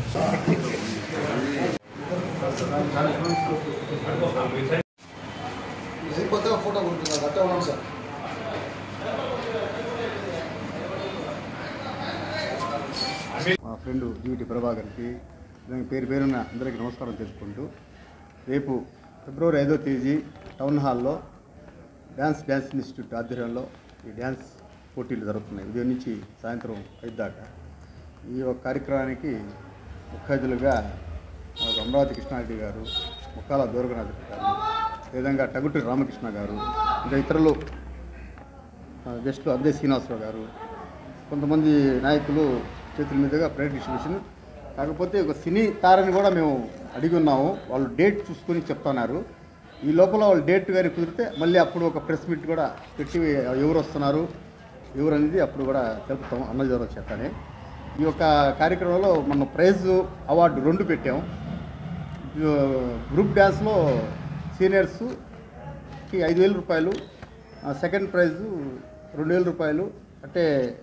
అయిపోతే ఒక ఫోటో ఉంటుంది అట్టే ఉన్నాం సార్ మా ఫ్రెండ్ జీవిటి ప్రభాకర్కి దాని పేరు పేరున అందరికీ నమస్కారం తెలుపుకుంటూ రేపు ఫిబ్రవరి ఐదో తేదీ టౌన్ హాల్లో డ్యాన్స్ డ్యాన్స్ ఇన్స్టిట్యూట్ ఆధ్వర్యంలో ఈ డ్యాన్స్ పోటీలు జరుగుతున్నాయి ఉదయం నుంచి సాయంత్రం ఐదు దాకా ఈ యొక్క కార్యక్రమానికి ముఖ్య అతిథులుగా ఒక అమరావతి కృష్ణారెడ్డి గారు ముక్కాల దూరగనాథ్ గారు అదేవిధంగా టగుటి రామకృష్ణ గారు ఇంకా ఇతరులు ఆ, గెస్టులు అద్దే శ్రీనివాసరావు గారు కొంతమంది నాయకులు చేతుల మీదుగా ప్రైవేట్ డిస్ట్రిబ్యూషన్ కాకపోతే ఒక సినీ తారని కూడా మేము అడిగి ఉన్నాము వాళ్ళు డేట్ చూసుకొని చెప్తున్నారు ఈ లోపల వాళ్ళు డేట్ కానీ కుదిరితే మళ్ళీ అప్పుడు ఒక ప్రెస్ మీట్ కూడా పెట్టి ఎవరు వస్తున్నారు ఎవరు అనేది అప్పుడు కూడా తెలుపుతాం అన్నజోర చేతనే ఈ యొక్క కార్యక్రమంలో మనం ప్రైజ్ అవార్డు రెండు పెట్టాం గ్రూప్ డ్యాన్స్లో సీనియర్స్కి ఐదు వేల రూపాయలు ఆ, సెకండ్ ప్రైజు రెండు వేల రూపాయలు అంటే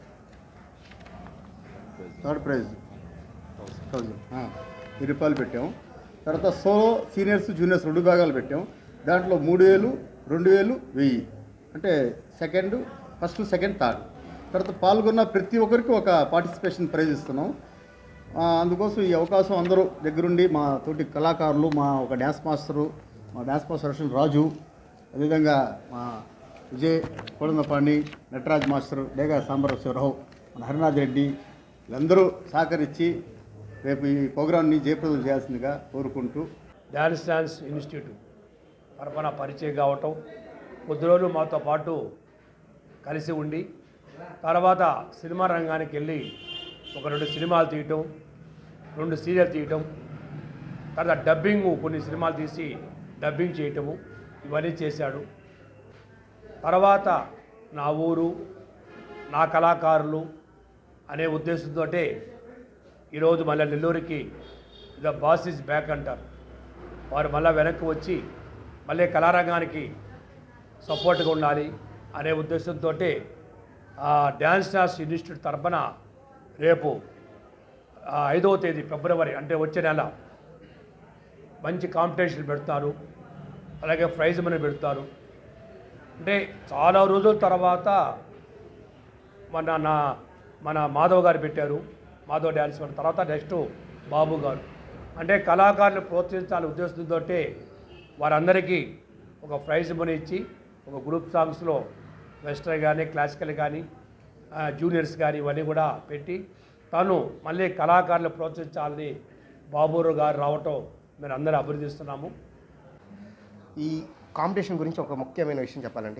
థర్డ్ ప్రైజ్ థౌజండ్ ఆ, వెయ్యి రూపాయలు పెట్టాం తర్వాత సోలో సీనియర్స్ జూనియర్స్ రెండు భాగాలు పెట్టాం దాంట్లో మూడు వేలు రెండు వేలు వెయ్యి అంటే సెకండ్ ఫస్ట్ సెకండ్ థర్డ్ తర్వాత పాల్గొన్న ప్రతి ఒక్కరికి ఒక పార్టిసిపేషన్ ప్రైజ్ ఇస్తున్నాం ఆ, అందుకోసం ఈ అవకాశం అందరూ దగ్గరుండి మా తోటి కళాకారులు మా ఒక డ్యాన్స్ మాస్టరు మా డ్యాన్స్ మాస్టర్ రషన్ రాజు అదేవిధంగా మా విజయ్ కోడందపాణి నటరాజ్ మాస్టర్ డేగా సాంబరశివరావు మన హరినాథ్ రెడ్డి వీళ్ళందరూ సహకరించి రేపు ఈ ప్రోగ్రాంని జయప్రదం చేయాల్సిందిగా కోరుకుంటూ డ్యాన్స్ డ్యాన్స్ ఇన్స్టిట్యూట్ తరఫున పరిచయం కావటం కొద్ది రోజులు మాతో పాటు కలిసి ఉండి తర్వాత సినిమా రంగానికి వెళ్ళి ఒక రెండు సినిమాలు తీయటం రెండు సీరియల్ తీయటం తర్వాత డబ్బింగ్ కొన్ని సినిమాలు తీసి డబ్బింగ్ చేయటము ఇవన్నీ చేశాడు తర్వాత నా ఊరు నా కళాకారులు అనే ఉద్దేశంతో ఈరోజు మళ్ళీ నెల్లూరుకి ద బాస్ ఈజ్ బ్యాక్ అంటారు వారు మళ్ళీ వెనక్కి వచ్చి మళ్ళీ కళారంగానికి సపోర్ట్గా ఉండాలి అనే ఉద్దేశంతో డ్యాన్స్ డాన్స్ ఇన్స్టిట్యూట్ తరఫున రేపు ఆ, ఐదవ తేదీ ఫిబ్రవరి అంటే వచ్చే నెల మంచి కాంపిటీషన్ పెడతారు అలాగే ప్రైజ్ మనీ పెడతారు అంటే చాలా రోజుల తర్వాత మన నా మన మాధవ్ గారు పెట్టారు మాధవ్ డ్యాన్స్ పెట్టిన తర్వాత నెక్స్ట్ బాబు గారు అంటే కళాకారులు ప్రోత్సహించాలనే ఉద్దేశంతో వారందరికీ ఒక ప్రైజ్ మనీ ఇచ్చి ఒక గ్రూప్ సాంగ్స్లో వెస్టర్న్ కానీ క్లాసికల్ కానీ ఆ, జూనియర్స్ కానీ ఇవన్నీ కూడా పెట్టి తను మళ్ళీ కళాకారులు ప్రోత్సహించాలని బాబూరు గారు రావటం మేము అందరూ అభినందిస్తున్నాము ఈ కాంపిటీషన్ గురించి ఒక ముఖ్యమైన విషయం చెప్పాలండి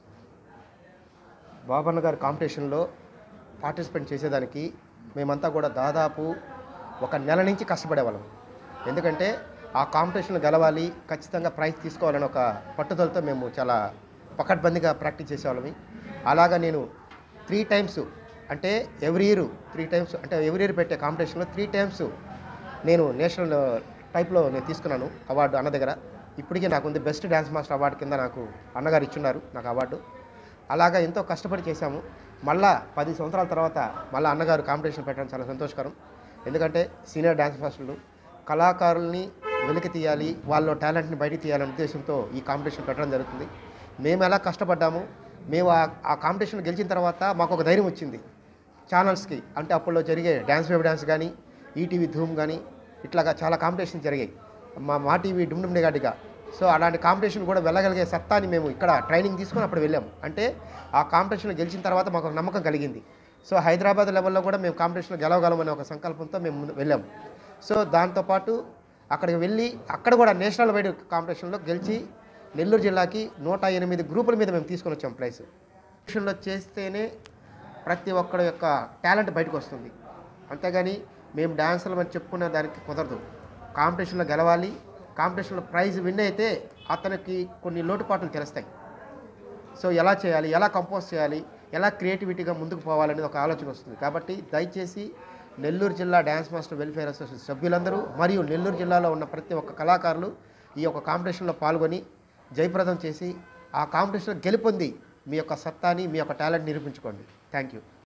బాబన్న గారి కాంపిటీషన్లో పార్టిసిపేట్ చేసేదానికి మేమంతా కూడా దాదాపు ఒక నెల నుంచి కష్టపడేవాళ్ళం ఎందుకంటే ఆ కాంపిటీషన్ గెలవాలి ఖచ్చితంగా ప్రైజ్ తీసుకోవాలని ఒక పట్టుదలతో మేము చాలా పకడ్బందీగా ప్రాక్టీస్ చేసేవాళ్ళమి అలాగా నేను త్రీ టైమ్స్ అంటే ఎవ్రీ ఇయర్ త్రీ టైమ్స్ అంటే ఎవ్రీ ఇయర్ పెట్టే కాంపిటీషన్లో త్రీ టైమ్స్ నేను నేషనల్ టైప్లో నేను తీసుకున్నాను అవార్డు అన్న దగ్గర ఇప్పటికే నాకు ఉంది బెస్ట్ డ్యాన్స్ మాస్టర్ అవార్డు కింద నాకు అన్నగారు ఇచ్చున్నారు నాకు అవార్డు అలాగా ఎంతో కష్టపడి చేశాము మళ్ళా పది సంవత్సరాల తర్వాత మళ్ళీ అన్నగారు కాంపిటీషన్ పెట్టడం చాలా సంతోషకరం ఎందుకంటే సీనియర్ డ్యాన్స్ మాస్టర్లు కళాకారుల్ని వెలికి తీయాలి వాళ్ళ టాలెంట్ని బయటికి తీయాలనే ఉద్దేశంతో ఈ కాంపిటీషన్ పెట్టడం జరుగుతుంది మేము ఎలా కష్టపడ్డాము మేము ఆ ఆ కాంపిటీషన్ గెలిచిన తర్వాత మాకు ఒక ధైర్యం వచ్చింది ఛానల్స్కి అంటే అప్పుల్లో జరిగే డ్యాన్స్ వేవ్ డ్యాన్స్ కానీ ఈటీవీ ధూమ్ కానీ ఇట్లాగా చాలా కాంపిటీషన్ జరిగాయి మా మా టీవీ డుమ్ డుమ్ నిగాటిగా సో అలాంటి కాంపిటీషన్ కూడా వెళ్ళగలిగే సత్తాని మేము ఇక్కడ ట్రైనింగ్ తీసుకొని అప్పుడు వెళ్ళాము అంటే ఆ కాంపిటీషన్ గెలిచిన తర్వాత మాకు ఒక నమ్మకం కలిగింది సో హైదరాబాద్ లెవెల్లో కూడా మేము కాంపిటీషన్లో గెలవగలమనే ఒక సంకల్పంతో మేము ముందు వెళ్ళాము సో దాంతోపాటు అక్కడికి వెళ్ళి అక్కడ కూడా నేషనల్ వైడ్ కాంపిటీషన్లో గెలిచి నెల్లూరు జిల్లాకి నూట ఎనిమిది గ్రూపుల మీద మేము తీసుకొని వచ్చాం ప్రైస్ కాంపిటీషన్లో చేస్తేనే ప్రతి ఒక్కడి యొక్క టాలెంట్ బయటకు వస్తుంది అంతేగాని మేము డాన్సర్లు అని చెప్పుకునే దానికి కుదరదు కాంపిటీషన్లో గెలవాలి కాంపిటీషన్లో ప్రైజ్ విన్ అయితే అతనికి కొన్ని లోటుపాట్లు తెలుస్తాయి సో ఎలా చేయాలి ఎలా కంపోజ్ చేయాలి ఎలా క్రియేటివిటీగా ముందుకు పోవాలనేది ఒక ఆలోచన వస్తుంది కాబట్టి దయచేసి నెల్లూరు జిల్లా డ్యాన్స్ మాస్టర్ వెల్ఫేర్ అసోసియేషన్ సభ్యులందరూ మరియు నెల్లూరు జిల్లాలో ఉన్న ప్రతి ఒక్క కళాకారులు ఈ యొక్క కాంపిటీషన్లో పాల్గొని జయప్రదం చేసి ఆ కాంపిటీషన్లో గెలుపొంది మీ యొక్క సత్తాని మీ యొక్క టాలెంట్ నిరూపించుకోండి థ్యాంక్ యూ